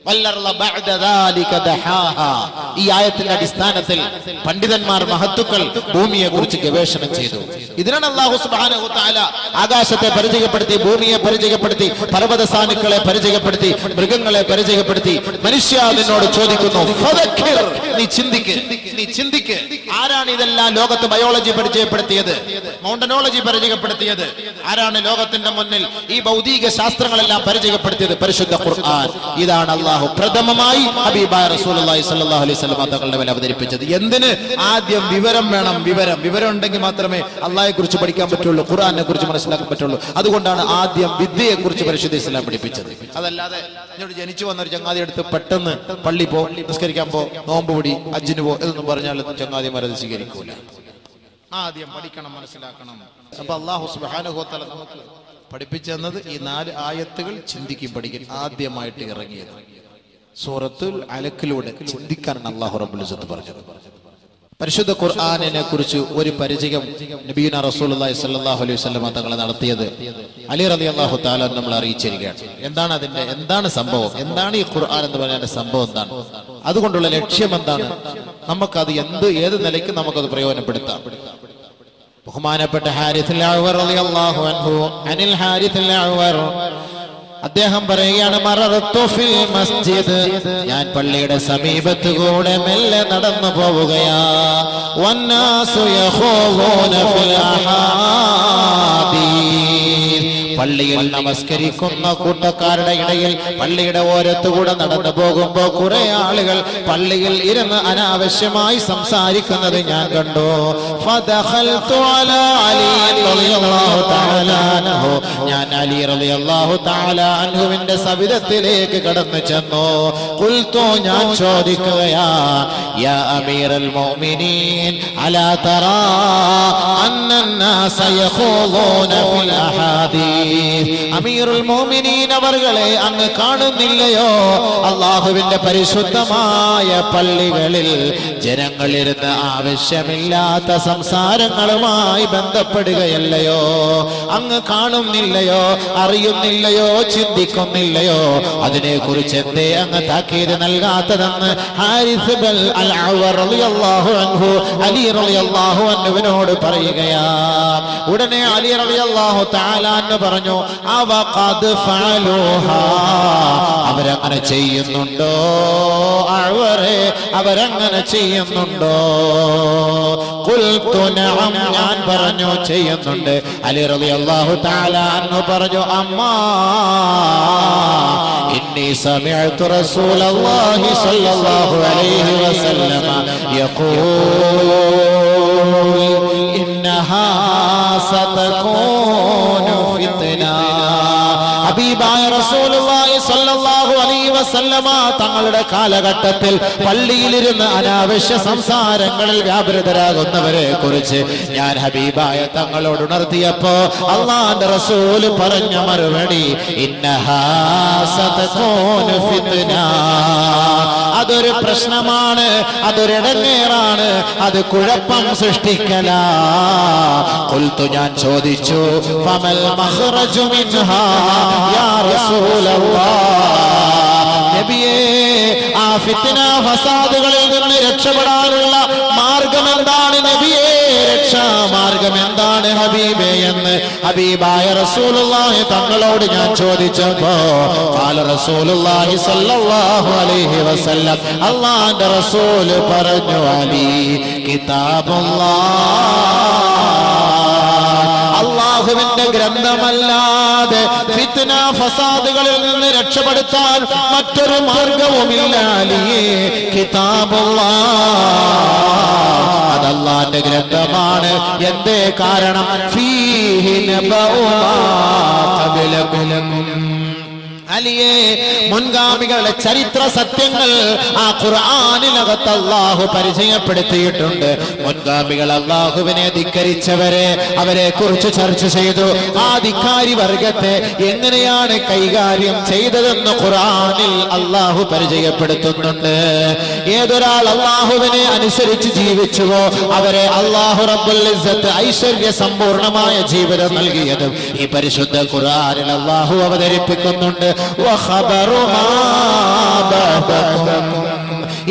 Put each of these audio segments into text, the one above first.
വല്ലർള ബഅദ ദാലിക ദഹാഹാ. ഈ ആയത്തിന്റെ അടിസ്ഥാനത്തിൽ പണ്ഡിതന്മാർ മഹത്തുക്കൾ ഭൂമിയെ കുറിച്ച് ഗവേഷണം ചെയ്തു ഇതിനാണ് അള്ളാഹു സുബ്ഹാനഹു തആല ആകാശത്തെ പരിചയപ്പെടുത്തി ഭൂമിയെ പരിചയപ്പെടുത്തി പർവ്വത സാനുക്കളെ പരിചയപ്പെടുത്തി മൃഗങ്ങളെ പരിചയപ്പെടുത്തി മനുഷ്യ നിന്നോട് ചോദിക്കുന്നു ഫദക്കിർ. നീ ചിന്തിക്ക് നീ ചിന്തിക്ക് ആരാണ് ഇതെല്ലാം ലോകത്ത് ബയോളജി പരിചയപ്പെടുത്തിയത് മൗണ്ടനോളജി പരിചയപ്പെടുത്തിയത് ആരാണ് ലോകത്തിന്റെ മുന്നിൽ ഈ ഭൗതിക ശാസ്ത്രങ്ങളെല്ലാം പരിചയപ്പെടുത്തിയത് പരിശുദ്ധ ഖുർആൻ ഇതാണ് അള്ളാഹു പ്രഥമമായി ഹബീബായ റസൂലുള്ളാഹി സ്വല്ലല്ലാഹു അലൈഹി വസല്ലം തങ്ങളുടെ മേൽ അവതരിപ്പിച്ചത് എന്തിന് ആദ്യം വിവരം വേണം വിവരം വിവരം ഉണ്ടെങ്കിൽ മാത്രമേ അള്ളാഹിനെ കുറിച്ച് പഠിക്കാൻ പറ്റുള്ളൂ ഖുർആനെ കുറിച്ച് മനസ്സിലാക്കാൻ പറ്റുള്ളൂ അതുകൊണ്ടാണ് ആദ്യം വിദ്യയെ കുറിച്ച് പരിശുദ്ധ ഇസ്ലാം പഠിപ്പിച്ചത് അതല്ലാതെ ഇങ്ങോട്ട് ജനിച്ചു വന്ന ഒരു ചങ്ങാതി എടുത്ത് പെട്ടെന്ന് പള്ളി പോ നിസ്കരിക്കാൻ പോ നോമ്പ് പിടി അജ്ജിന് പോ ഇതൊന്നും പറഞ്ഞാൽ ചങ്ങാതിമാരത് സ്വീകരിക്കൂല ആദ്യം പഠിക്കണം മനസ്സിലാക്കണം അപ്പൊ അള്ളാഹു സുബാനുഹോത്തല നമുക്ക് പഠിപ്പിച്ചു തന്നത് ഈ നാല് ആയത്തുകൾ ചിന്തിക്കും പഠിക്കും ആദ്യമായിട്ട് ഇറങ്ങിയത് സൂറത്തുൽ അലക്കിലൂടെ ചിന്തിക്കാനാണ് അള്ളാഹു റബ്ബുൽ ഇസ്സത്ത് പറഞ്ഞത് പരിശുദ്ധ ഖുർആാനിനെ കുറിച്ച് ഒരു പരിചയം നബീന റസൂലുള്ളാഹി സ്വല്ലല്ലാഹു അലൈഹി വസല്ലം തങ്ങൾ നടത്തിയത് അലി റളിയല്ലാഹു തആല നമ്മൾ അറിയിച്ചിരിക്കുകയാണ് എന്താണ് അതിന്റെ എന്താണ് സംഭവം എന്താണ് ഈ ഖുർആൻ എന്ന് പറയുന്ന സംഭവം എന്താണ് അതുകൊണ്ടുള്ള ലക്ഷ്യം എന്താണ് നമുക്കത് എന്ത് ഏത് നിലയ്ക്ക് നമുക്കത് പ്രയോജനപ്പെടുത്താം ബഹുമാനപ്പെട്ട ഹാരിസുൽ അഅ്വർ റളിയല്ലാഹു അൻഹു അനിൽ ഹാരിസുൽ അഅ്വർ അദ്ദേഹം പറയുകയാണ് മററത്തു ഫിൽ മസ്ജിദ് ഞാൻ പള്ളിയുടെ സമീപത്ത് കൂടെ മെല്ലെ നടന്നു പോവുകയാ വന്നാസു യഖൂലൂന ഫിൽ അഹാദീസ് പള്ളിയിൽ നമസ്കരിക്കുന്ന കൂട്ടക്കാരുടെ ഇടയിൽ പള്ളിയുടെ ഓരത്തുകൂടെ നടന്നു പോകുമ്പോ കുറെ ആളുകൾ പള്ളിയിൽ ഇരുന്ന് അനാവശ്യമായി സംസാരിക്കുന്നത് ഞാൻ കണ്ടു ഫദഖൽതു അലാ അലി റളിയല്ലാഹു തആല അൻഹു. ഞാൻ അലി റളിയല്ലാഹു തആല അൻഹുവിന്റെ സവിധത്തിലേക്ക് കടന്നു ചെന്നു ഖുൽതു ഞാൻ ചോദിക്കുകയാ യാ അമീറൽ മുഅ്മിനീൻ അലാ തറാ അന്ന الناس يخوضون في الأحاديث അമീറുൽ മോമിനീൻ അവർകളെ അങ്ങ് കാണുന്നില്ലയോ അള്ളാഹുവിന്റെ പരിശുദ്ധമായ പള്ളികളിൽ ജനങ്ങളിരുന്ന് ആവശ്യമില്ലാത്ത സംസാരങ്ങളുമായി ബന്ധപ്പെടുകയല്ലയോ അങ്ങ് കാണുന്നില്ലയോ അറിയുന്നില്ലയോ ചിന്തിക്കുന്നില്ലയോ അതിനെ കുറിച്ച് എന്തേ അങ്ങ് താക്കീത് നൽകാത്തതെന്ന് ഹാരിസ് ബൽ അൽ അഅ്വർ റളിയല്ലാഹു അൻഹു അലി റളിയല്ലാഹു അൻഹുവിനോട് പറയുകയാ ഉടനെ അലി റളിയല്ലാഹു തആല എന്ന് പറഞ്ഞു അവ ഖദ് ഫഅലൂഹാ അവരങ്ങനെ ചെയ്യുന്നുണ്ടോ അഅ്വറെ അവരങ്ങനെ ചെയ്യുന്നുണ്ടോ ഖുൽതു നഅം ഞാൻ പറഞ്ഞു ചെയ്യുന്നുണ്ട് അലി റളിയല്ലാഹു തആല അൻഹു പറഞ്ഞു അമ്മാ ഇന്നി സമിഅതു റസൂലല്ലാഹി സ്വല്ലല്ലാഹു അലൈഹി വസല്ലമ യഖൂൽ إنها ستكون فتنة ഹബീബായ റസൂലുള്ളാഹി സ്വല്ലല്ലാഹു അലൈഹി വസല്ലമ തങ്ങളുടെ കാലഘട്ടത്തിൽ പള്ളിയിലിരുന്ന് അനാവശ്യ സംസാരങ്ങളിൽ വ്യാപൃതരാകുന്നവരെ കുറിച്ച് ഞാൻ ഹബീബായ തങ്ങളോട് ഉണർത്തിയപ്പോ അള്ളാന്റെ റസൂൽ പറഞ്ഞ മറുപടി ഇന്നഹാ സതകൂനു ഫിത്ന അതൊരു പ്രശ്നമാണ് അതൊരു ഇടങ്ങേറാണ് അത് കുഴപ്പം സൃഷ്ടിക്കലാ കൊൽത്തു ഞാൻ ചോദിച്ചു ഫമൽ മഖ്റജു മിൻഹാ യാ റസൂലല്ലാഹ് നബിയേ ആ ഫിത്ന ഫസാദുകളിൽ നിന്ന് രക്ഷപ്പെടാനുള്ള മാർഗം എന്താണ് നബിയേ രക്ഷാമാർഗം എന്താണ് ഹബീബേ എന്ന് ഹബീബായ റസൂലുള്ളാഹി തങ്ങളോട് ഞാൻ ചോദിച്ചപ്പോ ഖാല റസൂലുള്ളാഹി സ്വല്ലല്ലാഹു അലൈഹി വസല്ലം അല്ലാഹുവിന്റെ റസൂൽ പറഞ്ഞു അലി കിതാബുല്ലാഹ് അള്ളാഹുവിന്റെ ഗ്രന്ഥമല്ലാതെ ഫിത്ന ഫസാദുകളിൽ നിന്ന് രക്ഷപ്പെടുത്താൻ മറ്റൊരു മാർഗവുമില്ല അലിയേ കിതാബുള്ള അതല്ലാന്റെ ഗ്രന്ഥമാണ് എന്തേ കാരണം ഫീഹി നബഉ മാ ഖബലകും അലിയെ മുൻഗാമികളുടെ ചരിത്ര സത്യങ്ങൾ ആ ഖുർആാനിനകത്ത് അള്ളാഹു പരിചയപ്പെടുത്തിയിട്ടുണ്ട് മുൻഗാമികൾ അള്ളാഹുവിനെ ധിക്കരിച്ചവരെ അവരെ കുറിച്ച് ചർച്ച ചെയ്തു ആ ധിക്കാരി വർഗത്തെ എങ്ങനെയാണ് കൈകാര്യം ചെയ്തതെന്ന് ഖുർആാനിൽ അള്ളാഹു പരിചയപ്പെടുത്തുന്നുണ്ട് ഏതൊരാൾ അള്ളാഹുവിനെ അനുസരിച്ച് ജീവിച്ചുവോ അവരെ അള്ളാഹു റബ്ബുൽ ഇസ്സത്ത് ഐശ്വര്യ സമ്പൂർണമായ ജീവിതം നൽകിയതും ഈ പരിശുദ്ധ ഖുർആനിൽ അള്ളാഹു അവതരിപ്പിക്കുന്നുണ്ട് وخبر ما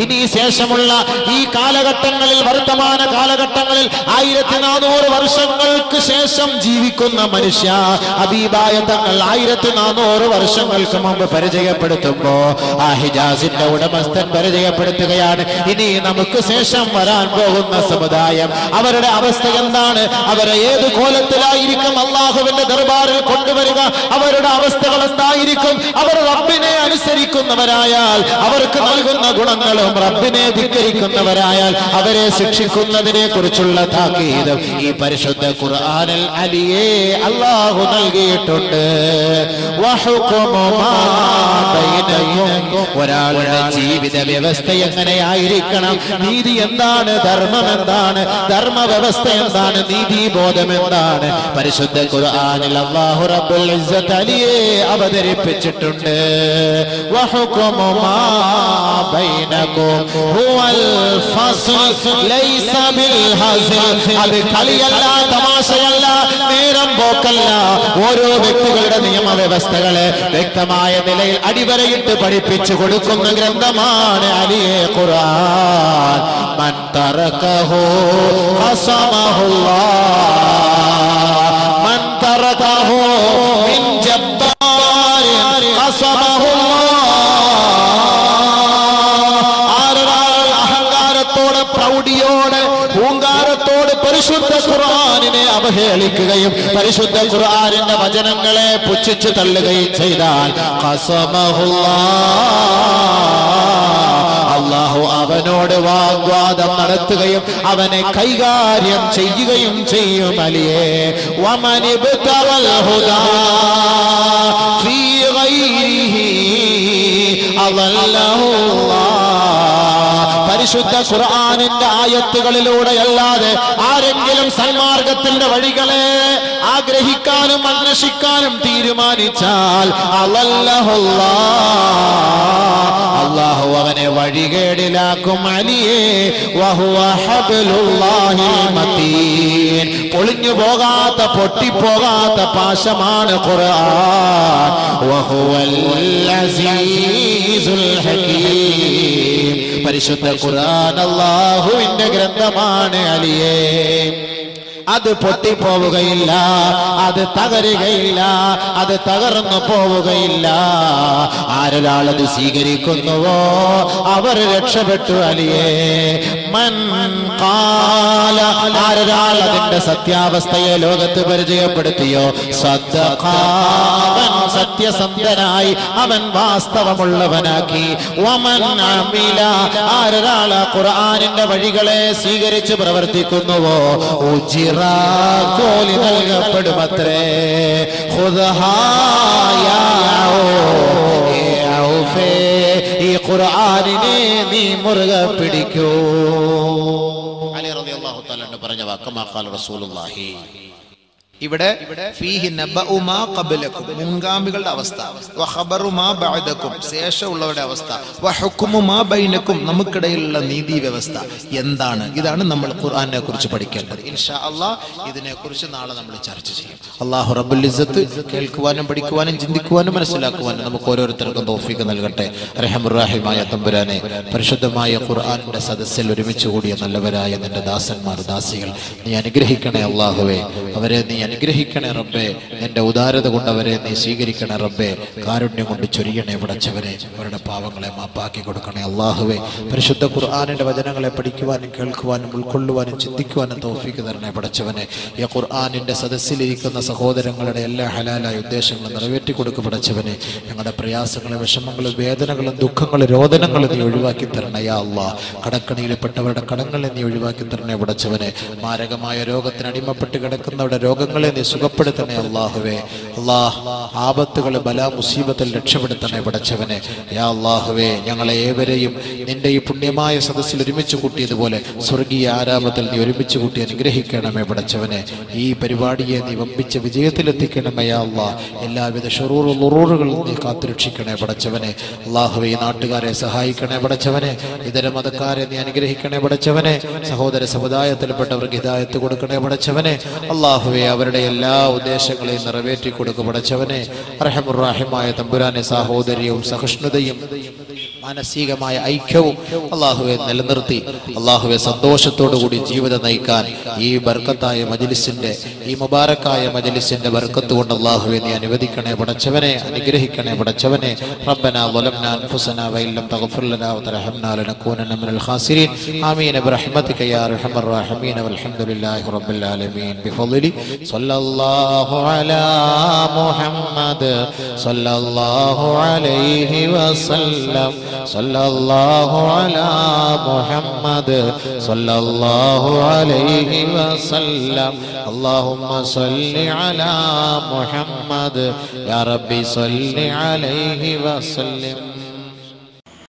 ഇനി ശേഷമുള്ള ഈ കാലഘട്ടങ്ങളിൽ വർത്തമാന കാലഘട്ടങ്ങളിൽ ആയിരത്തി നാനൂറ് വർഷങ്ങൾക്ക് ശേഷം ജീവിക്കുന്ന മനുഷ്യ അബീബായ തങ്ങൾ ആയിരത്തി നാനൂറ് വർഷങ്ങൾക്ക് മുമ്പ് പരിചയപ്പെടുത്തുമ്പോ ആ ഹിജാസിന്റെ ഉടമസ്ഥൻ പരിചയപ്പെടുത്തുകയാണ് ഇനി നമുക്ക് ശേഷം വരാൻ പോകുന്ന സമുദായം അവരുടെ അവസ്ഥ എന്താണ് അവരെ ഏത് കോലത്തിലായിരിക്കും അള്ളാഹുവിന്റെ ദർബാറിൽ കൊണ്ടുവരിക അവരുടെ അവസ്ഥകൾ എന്തായിരിക്കും അവർ റബ്ബിനെ അനുസരിക്കുന്നവരായാൽ അവർക്ക് നൽകുന്ന ഗുണങ്ങളും റബ്ബിനെ ധിക്കരിക്കുന്നവരായാൽ അവരെ ശിക്ഷിക്കുന്നതിനെ കുറിച്ചുള്ള താക്കീതും ഈ പരിശുദ്ധ ഖുർആനിൽ അലിയെ അള്ളാഹു നൽകിയിട്ടുണ്ട് വഹുക്കുമു മാ ബൈനക്കും. ഒരാളുടെ ജീവിത വ്യവസ്ഥ എങ്ങനെയായിരിക്കണം നീതി എന്താണ് ധർമ്മം എന്താണ് ധർമ്മ വ്യവസ്ഥ എന്താണ് നീതിബോധം എന്താണ് പരിശുദ്ധ ഖുർആനിൽ അല്ലാഹു റബ്ബുൽ ഇസ്സത്ത് അലിയെ അവതരിപ്പിച്ചിട്ടുണ്ട് വഹുക്കുമു മാ ബൈനക്കും ഹുവൽ ഫസ്ൽ ലൈസ ബിൽ ഹസ്ൽ അത് കളിയല്ല തമാശയല്ല നേരം പോക്കല്ല ഓരോ വ്യക്തികളുടെ നിയമവ്യവസ്ഥകളെ വ്യക്തമായ നിലയിൽ അടിവരയിട്ട് പഠിപ്പിച്ചു കൊടുക്കുന്ന ഗ്രന്ഥമാണ് അലിയെ ഖുർആൻ മൻ തറക്കഹു ഖസമഹുല്ലാഹ് മൻ തറക്കഹു മിൻ ജബ്ബാരിൻ ഖസമഹുല്ലാഹ് ആരൊരാൾ അഹങ്കാരത്തോടെ പ്രൗഢിയോടെ പൂങ്കാരത്തോട് പരിശുദ്ധ ഖുർആനിനെ അവഹേളിക്കുകയും പരിശുദ്ധ ഖുർആനിന്റെ വചനങ്ങളെ പുച്ഛിച്ചു തള്ളുകയും ചെയ്താൽ ഖസമഹുല്ലാഹ് അള്ളാഹു അവനോട് വാഗ്വാദം നടത്തുകയും അവനെ കൈകാര്യം ചെയ്യുകയും ചെയ്യും അലിയേ വമനിബ്തവൽ ഹുദാ ഫീ ഗൈരിഹി അളല്ലഹു അല്ലാഹ്. പരിശുദ്ധ ഖുർആനിന്റെ ആയത്തുകളിലൂടെ അല്ലാതെ ആരെങ്കിലും സന്മാർഗത്തിന്റെ വഴികളെ ആഗ്രഹിക്കാനും അന്വേഷിക്കാനും തീരുമാനിച്ചാൽ അളല്ലഹുല്ലാ അള്ളാഹു അവനെ വഴികേടിലാക്കും അലിയേ വഹുവ ഹബ്ലുല്ലാഹിൽ മതീൻ പൊളിഞ്ഞു പോകാത്ത പൊട്ടിപ്പോകാത്ത പാശമാണ് ഖുർആൻ വഹുവൽ അസീസുൽ ഹകീം പരിശുദ്ധ ഖുർആൻ അല്ലാഹുവിന്റെ ഗ്രന്ഥമാണ് അലിയേ അത് പൊട്ടിപ്പോവുകയില്ല അത് തകരുകയില്ല അത് തകർന്നു പോവുകയില്ല ആരൊരാളത് സ്വീകരിക്കുന്നുവോ അവർ രക്ഷപ്പെട്ടു അലിയേ മൻ കാല ആരൊരാൾ അതിന്റെ സത്യാവസ്ഥയെ ലോകത്ത് പരിചയപ്പെടുത്തിയോ സദ്ദഖാവൻ സത്യസന്ധനായി അവൻ വാസ്തവമുള്ളവനാക്കി വമൻ അമില ആരൊരാൾ ഖുർആനിന്റെ വഴികളെ സ്വീകരിച്ച് പ്രവർത്തിക്കുന്നുവോ ഉജിറ കോലി നൽകപ്പെടുമത്രേ ഖുദ്ഹായ ഔ, ഏ ഔഫേ, ഈ ഖുർആനിനെ നീ മുറുകെ പിടിക്കൂ അലി റളിയല്ലാഹു തആല അൻഹു പറഞ്ഞ വാക്ക് മാഖാൽ റസൂലുള്ളാഹി ഇവിടെ ഫീഹി നബഉ മാ ഖബലക്കും മുൻഗാമികളുടെ അവസ്ഥ വ ഖബറു മാ ബഅദക്കും ശേഷമുള്ളവരുടെ അവസ്ഥ വ ഹുക്മു മാ ബൈനക്കും നമുക്കിടയിലുള്ള നീതി വ്യവസ്ഥ എന്താണ് ഇതാണ് നമ്മൾ ഖുർആനെ കുറിച്ച് പഠിക്കേണ്ടത് ഇൻഷാ അള്ളാഹ് ഇതിനെ കുറിച്ച് നാളെ നമ്മൾ ചർച്ച ചെയ്യും അള്ളാഹു റബ്ബുൽ ഇസ്സത്ത് കേൾക്കുവാനും പഠിക്കുവാനും ചിന്തിക്കുവാനും മനസ്സിലാക്കുവാനും നമുക്ക് ഓരോരുത്തർക്കും തോഫീക്ക് നൽകട്ടെ റഹമുറാഹിമായ തമ്പുരാനെ പരിശുദ്ധമായ ഖുർആനിന്റെ സദസ്സിൽ ഒരുമിച്ച് കൂടിയ നല്ലവരായ നിന്റെ ദാസന്മാർ ദാസികൾ നീ അനുഗ്രഹിക്കണേ അള്ളാഹുവേ അവരെ നീ അനുഗ്രഹിക്കണേ റബ്ബേ നിന്റെ ഉദാരത കൊണ്ട് അവരെ നീ സ്വീകരിക്കണേ റബ്ബേ കാരുണ്യം കൊണ്ട് ചൊരിയണേ വിടച്ചവരെ അവരുടെ പാവങ്ങളെ മാപ്പാക്കി കൊടുക്കണേ അള്ളാഹുവേ പരിശുദ്ധ ഖുർആാനിന്റെ വചനങ്ങളെ പഠിക്കുവാനും കേൾക്കുവാനും ഉൾക്കൊള്ളുവാനും ചിന്തിക്കുവാനും തോഫിക്ക് തരണേ പടച്ചവനെ ഈ ഖുർആാനിന്റെ സദസ്സിലിരിക്കുന്ന സഹോദരങ്ങളുടെ എല്ലാ ഹലാലായ ഉദ്ദേശങ്ങളും നിറവേറ്റി കൊടുക്കും പടച്ചവനെ ഞങ്ങളുടെ പ്രയാസങ്ങളും വിഷമങ്ങളും വേദനകളും ദുഃഖങ്ങളും രോദനങ്ങളും നീ ഒഴിവാക്കി തരണേ യാ അള്ളാ കടക്കണിയിൽപ്പെട്ടവരുടെ കടങ്ങളെ നീ ഒഴിവാക്കി തരണേ പടച്ചവനെ മാരകമായ രോഗത്തിന് അടിമപ്പെട്ട് കിടക്കുന്നവരുടെ രോഗങ്ങളെ നീ സുഖപ്പെടുത്തണേ അള്ളാഹുവേ അള്ളാഹ് ആപത്തുകൾ ബല മുസീബത്തിൽ രക്ഷപ്പെടുത്തണേ പടച്ചവനെ യാ അള്ളാഹുവേ ഞങ്ങളെ ഏവരെയും നിന്റെ ഈ പുണ്യമായ സദസ്സിൽ ഒരുമിച്ച് കൂട്ടിയതുപോലെ സ്വർഗീയ ആരാമത്തിൽ നീ ഒരുമിച്ച് കൂട്ടി അനുഗ്രഹിക്കണമേ പടച്ചവനെ ഈ പരിപാടിയെ നീ വമ്പിച്ച വിജയത്തിലെത്തിക്കണമേ യാ അള്ളാഹ് എല്ലാവിധ ഷൊറൂറ് ലുറൂറുകളും നീ കാത്തുരക്ഷിക്കണേ പടച്ചവനെ അള്ളാഹുവെ ഈ നാട്ടുകാരെ സഹായിക്കണേ പടച്ചവനെ ഇതര മതക്കാരെ നീ അനുഗ്രഹിക്കണേ പടച്ചവനെ സഹോദര സമുദായത്തിൽപ്പെട്ടവർക്ക് ഹിദായത്ത് കൊടുക്കണേ പടച്ചവനെ അള്ളാഹുവെ അവരുടെ അവരുടെ എല്ലാ ഉദ്ദേശങ്ങളെയും നിറവേറ്റി കൊടുക്കും പടച്ചവനെ അർഹമുറാഹിമായ തമ്പുരാനെ സാഹോദര്യവും സഹിഷ്ണുതയും മാനസികമായ ഐക്യവും അള്ളാഹുവെ നിലനിർത്തി അള്ളാഹുവെ സന്തോഷത്തോടു കൂടി ജീവിതം നയിക്കാൻ ഈ ബർക്കത്തായ മജലിസിന്റെ ഈ മുബാറക്കായ മജലിസിന്റെ ബർക്കത്ത് കൊണ്ട് അള്ളാഹുവെ നീ അനുവദിക്കണേ പടച്ചവനെ അനുഗ്രഹിക്കണേ പടച്ചവനെ റബ്ബന ظلمنا انفسنا وان لم تغفر لنا وترحمنا لنكونن من الخاسرين امين برحمتك يا ارحم الراحمين والحمد لله رب العالمين بفضل صلى الله على محمد صلى الله عليه وسلم صلى الله على محمد صلى الله عليه وسلم اللهم صل على محمد يا ربي صل عليه وسلم